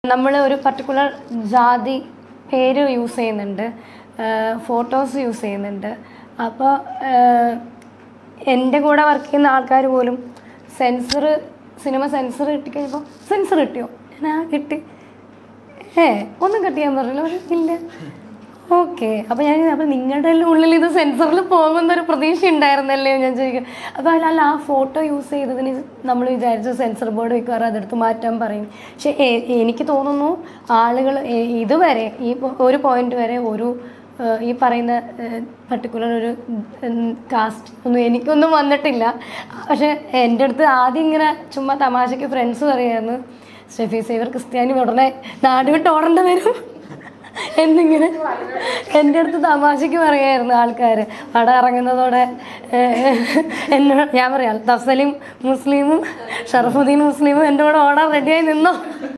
നമ്മൾ ഒരു പർട്ടിക്കുലർ ജാതി പേര് യൂസ് ചെയ്യുന്നുണ്ട് ഫോട്ടോസ് യൂസ് ചെയ്യുന്നുണ്ട് അപ്പോൾ എൻ്റെ കൂടെ വർക്ക് ചെയ്യുന്ന ആൾക്കാർ പോലും സെൻസർ സിനിമ സെൻസർ കിട്ടിക്കഴിഞ്ഞപ്പോൾ സെൻസർ കിട്ടിയോ ഞാൻ ആ കിട്ടി ഏ ഒന്നും കട്ട് ചെയ്യാൻ പറഞ്ഞില്ല പക്ഷെ ഇല്ല ഓക്കെ അപ്പോൾ ഞാൻ അപ്പോൾ നിങ്ങളുടെ എല്ലാം ഉള്ളിൽ ഇത് സെൻസറിൽ പോകുന്നൊരു പ്രതീക്ഷ ഉണ്ടായിരുന്നല്ലേ ഞാൻ ചോദിക്കും അപ്പോൾ അല്ല അല്ല ആ ഫോട്ടോ യൂസ് ചെയ്തതിന് നമ്മൾ വിചാരിച്ചു സെൻസർ ബോർഡ് വെക്കാറ് അതെടുത്ത് മാറ്റാൻ പറയും പക്ഷേ എ- എനിക്ക് തോന്നുന്നു ആളുകൾ എ- ഇതുവരെ ഈ പോ- ഒരു പോയിന്റ് വരെ ഒരു ഏഹ്, ഈ പറയുന്ന പർട്ടിക്കുലർ ഒരു കാസ്റ്റ് ഒന്നും എനിക്കൊന്നും വന്നിട്ടില്ല പക്ഷെ എൻ്റെ അടുത്ത് ആദ്യം ഇങ്ങനെ ചുമ്മാ തമാശയ്ക്ക് ഫ്രണ്ട്സ് പറയായിരുന്നു സ്റ്റെഫി സേവർ ക്രിസ്ത്യാനി ഉടനെ നാട് വിട്ട് ഓടേണ്ടി വരും എന്നിങ്ങനെ എൻ്റെ അടുത്ത് തമാശയ്ക്ക് പറയായിരുന്നു ആൾക്കാർ പടം ഇറങ്ങുന്നതോടെ ഏഹ്, എന്നോട് ഞാൻ പറയാം തഫ്സലിം മുസ്ലിമും ഷറഫുദ്ദീൻ മുസ്ലിമും എൻ്റെ കൂടെ ഓടാൻ റെഡിയായി നിന്നോ